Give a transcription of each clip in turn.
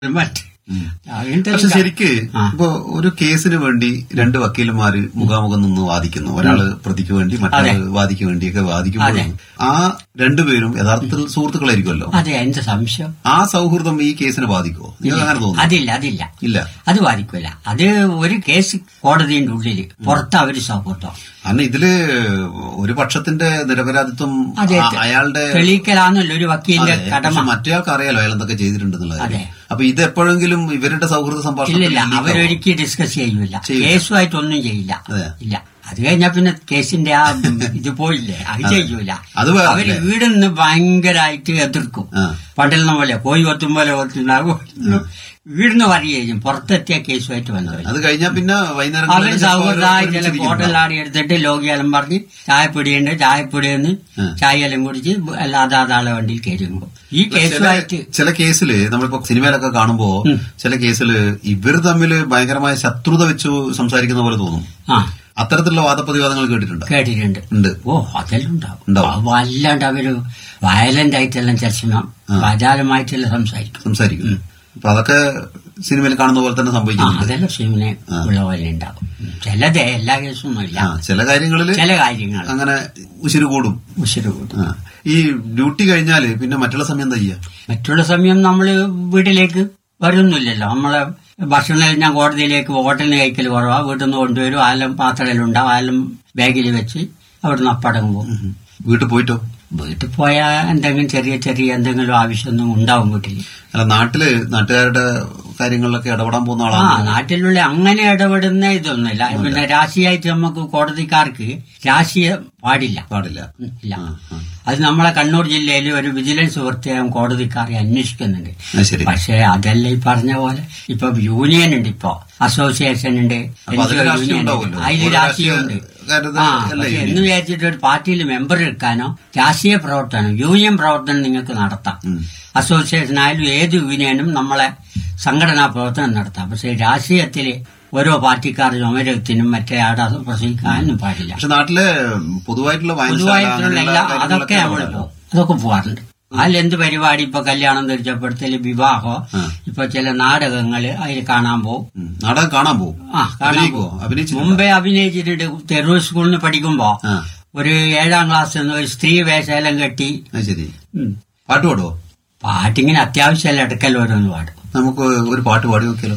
മറ്റ് അങ്ങനത്തെ പക്ഷെ ശരിക്ക് ആ. ഇപ്പൊ ഒരു കേസിന് വേണ്ടി രണ്ട് വക്കീലന്മാര് മുഖാമുഖം നിന്ന് വാദിക്കുന്നു ഒരാള് പ്രതിക്ക് വേണ്ടി മറ്റൊരാള് വാദിക്ക് വേണ്ടിയൊക്കെ വാദിക്കുമ്പോൾ അതെ. ആ രണ്ടുപേരും യഥാർത്ഥത്തിൽ സുഹൃത്തുക്കളായിരിക്കുമല്ലോ അതെ എന്ത് സംശയം ആ സൗഹൃദം ഈ കേസിന് ബാധിക്കുമോ നിങ്ങൾക്ക് അങ്ങനെ തോന്നുന്നു അതില്ല അതില്ല ഇല്ല അത് ബാധിക്കില്ല അത് ഒരു കേസ് കോടതിയുടെ ഉള്ളില് പുറത്ത് അവര് സൗഹൃദം കാരണം ഇതില് ഒരു പക്ഷത്തിന്റെ നിരപരാധിത്വം അതെ ആ- അയാളുടെ തെളിയിക്കലാന്നല്ലോ ഒരു വക്കീലിന്റെ അതെ, കടമ പക്ഷെ മറ്റേയാൾക്ക് അറിയാലോ അയാൾ എന്തൊക്കെ ചെയ്തിട്ടുണ്ടെന്നുള്ളത് അതെ. അപ്പൊ ഇത് എപ്പോഴെങ്കിലും ഇവരുടെ സൗഹൃദ സംഭാഷണം ഇല്ലില്ല അവരൊരിക്കലും ഡിസ്കസ് ചെയ്യൂല ചെയ്യില്ല. കേസുമായിട്ടൊന്നും ചെയ്യില്ല അതെ. ഇല്ല അത് കഴിഞ്ഞാ പിന്നെ കേസിന്റെ ആ ഇത് പോയില്ലേ അത് ചെയ്യൂല അത് വേറെ അവര് അല്ലേ? വീടിന്ന് ഭയങ്കരമായിട്ട് എതിർക്കും ആ. പണ്ടിരുന്ന പോലെ കോഴി കൊത്തും പോലെ കൊത്തുണ്ടാകും വീടിന്ന് പറയുകയും പുറത്തെത്തിയ കേസുമായിട്ട് വന്നവര് അത് കഴിഞ്ഞാൽ പിന്നെ വൈകുന്നേരം അവര് സൗഹൃദമായി ചില ഹോട്ടലാടി എടുത്തിട്ട് ലോകിയാലും പറഞ്ഞ് ചായപ്പൊടിയുണ്ട് ചായപ്പൊടിയെന്ന് ചായയെല്ലാം കുടിച്ച് അല്ലാതെ അതാളെ വണ്ടിയിൽ കയറുമ്പോ ഈ കേസുമായിട്ട് ചില കേസില് നമ്മളിപ്പോ സിനിമയിലൊക്കെ കാണുമ്പോ ചില കേസില് ഇവർ തമ്മിൽ ഭയങ്കരമായ ശത്രുത വെച്ച് സംസാരിക്കുന്ന പോലെ തോന്നും ആ അത്തരത്തിലുള്ള വാദപ്രതിവാദങ്ങൾ കേട്ടിട്ടുണ്ട് കേട്ടിട്ടുണ്ട് ഉണ്ട് ഓ അതെല്ലാം ഉണ്ടാവും ഉണ്ടാവും. അത് വല്ലാണ്ട് അവര് വയലന്റ് ആയിട്ടെല്ലാം ചർച്ച വാചാലമായിട്ടെല്ലാം സംസാരിക്കും സംസാരിക്കും അപ്പൊ അതൊക്കെ സിനിമയിൽ കാണുന്ന പോലെ തന്നെ ആ സംഭവിക്കുന്നുണ്ട് അതെല്ലാം ക്ഷീമനെ ഉള്ള പോലെ ഉണ്ടാവും ചിലത് എല്ലാ കേസൊന്നും ഇല്ല ആ ചില കാര്യങ്ങളില് ചില കാര്യങ്ങൾ അങ്ങനെ ഉശിര് കൂടും ഉശിര് കൂട്ടും ആ. ഈ ഡ്യൂട്ടി കഴിഞ്ഞാല് പിന്നെ മറ്റുള്ള സമയം എന്താ ചെയ്യാ മറ്റുള്ള സമയം നമ്മള് വീട്ടിലേക്ക് വരുന്നില്ലല്ലോ നമ്മളെ ഭക്ഷണം ഞാൻ കോടതിയിലേക്ക് ഹോട്ടലിന് കഴിക്കൽ കുറവാ വീട്ടിൽ നിന്ന് കൊണ്ടുവരും ആലം പാത്രയിലുണ്ടാവും ആലം ബാഗിൽ വെച്ച് അവിടുന്ന് അപ്പടങ്ങ് പോകും വീട്ടിൽ പോയിട്ടോ വീട്ടിൽ പോയാൽ എന്തെങ്കിലും ചെറിയ ചെറിയ എന്തെങ്കിലും ആവശ്യമൊന്നും ഉണ്ടാവും വീട്ടിൽ അല്ല നാട്ടില് നാട്ടുകാരുടെ കാര്യങ്ങളിലൊക്കെ ഇടപെടാൻ പോകുന്ന ആ ആളാണ് നാട്ടിലുള്ള അങ്ങനെ ഇടപെടുന്ന ഇതൊന്നുമില്ല പിന്നെ രാശിയായിട്ട് നമുക്ക് കോടതിക്കാർക്ക് രാശിയം പാടില്ല പാടില്ല ഉം, ഇല്ല ആ, ആ. അത് നമ്മളെ കണ്ണൂർ ജില്ലയിൽ ഒരു വിജിലൻസ് പ്രത്യേകം കോടതിക്കാരെ അന്വേഷിക്കുന്നുണ്ട് അത് ശരി പക്ഷേ അതല്ല ഈ പറഞ്ഞ പോലെ ഇപ്പൊ യൂണിയൻ ഉണ്ട് ഇപ്പൊ അസോസിയേഷൻ ഉണ്ട് അപ്പൊ അതില് NGO രാഷ്ട്രീയം യൂണിയൻ ഉണ്ട്. ഉണ്ടാവുമല്ലോ. അതില് ഓരോ രാഷ്ട്രീയമുണ്ട് രാഷ്ട്രീയക്കാരുടെ ആ അല്ലേ പക്ഷെ യൂണിയൻ? എന്ന് വിചാരിച്ചിട്ട് ഒരു പാർട്ടിയിൽ മെമ്പർ എടുക്കാനോ രാഷ്ട്രീയ പ്രവർത്തനം യൂണിയൻ പ്രവർത്തനം നിങ്ങൾക്ക് നടത്താം അസോസിയേഷൻ ആയാലും ഏത് യൂണിയനും നമ്മളെ സംഘടനാ പ്രവർത്തനം നടത്താം പക്ഷെ രാഷ്ട്രീയത്തില് ഓരോ പാർട്ടിക്കാർ ചുമരത്തിനും മറ്റേ ആടെ പ്രസംഗിക്കാനും പാടില്ല പക്ഷെ നാട്ടില് പൊതുവായിട്ടുള്ള വായനശാല പൊതുവായിട്ടുള്ള അങ്ങനെയുള്ള എല്ലാ കാര്യങ്ങളൊക്കെ അതൊക്കെ നമ്മൾ ഇടപെടാലോ. പോകും അതൊക്കെ പോവാറുണ്ട് അതിലെന്ത് പരിപാടി ഇപ്പൊ കല്യാണം തിരിച്ചപ്പെടുത്തല് വിവാഹോ ഇപ്പൊ ചില നാടകങ്ങള് അതിൽ കാണാൻ പോകും ഉം. നാടകം കാണാൻ പോകും ആ കാണാൻ അഭിനയിക്കോ പോകും അഭിനയിച്ചിട്ടുണ്ടോ? മുമ്പേ അഭിനയിച്ചിട്ടുണ്ട് തെരൂർ സ്കൂളിൽ നിന്ന് പഠിക്കുമ്പോ ആ ഒരു ഏഴാം ക്ലാസ്സിൽ നിന്ന് ഒരു സ്ത്രീ വേഷമെല്ലാം കെട്ടി അത് ശരി ഉം, പാട്ട് പാടുവോ പാട്ടിങ്ങനെ അത്യാവശ്യം ഇടക്കൽ ഓരോന്ന് പാടും നമുക്ക് ഒരു പാട്ട് പാടി നോക്കിയാലോ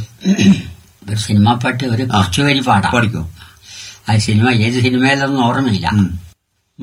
ഒരു സിനിമ പാട്ട് ഒരു കുറച്ചു വരി പാടാം പാടിക്കോ ആ സിനിമ ഏത് സിനിമയിലൊന്നും ഓർമ്മയില്ല ഉം.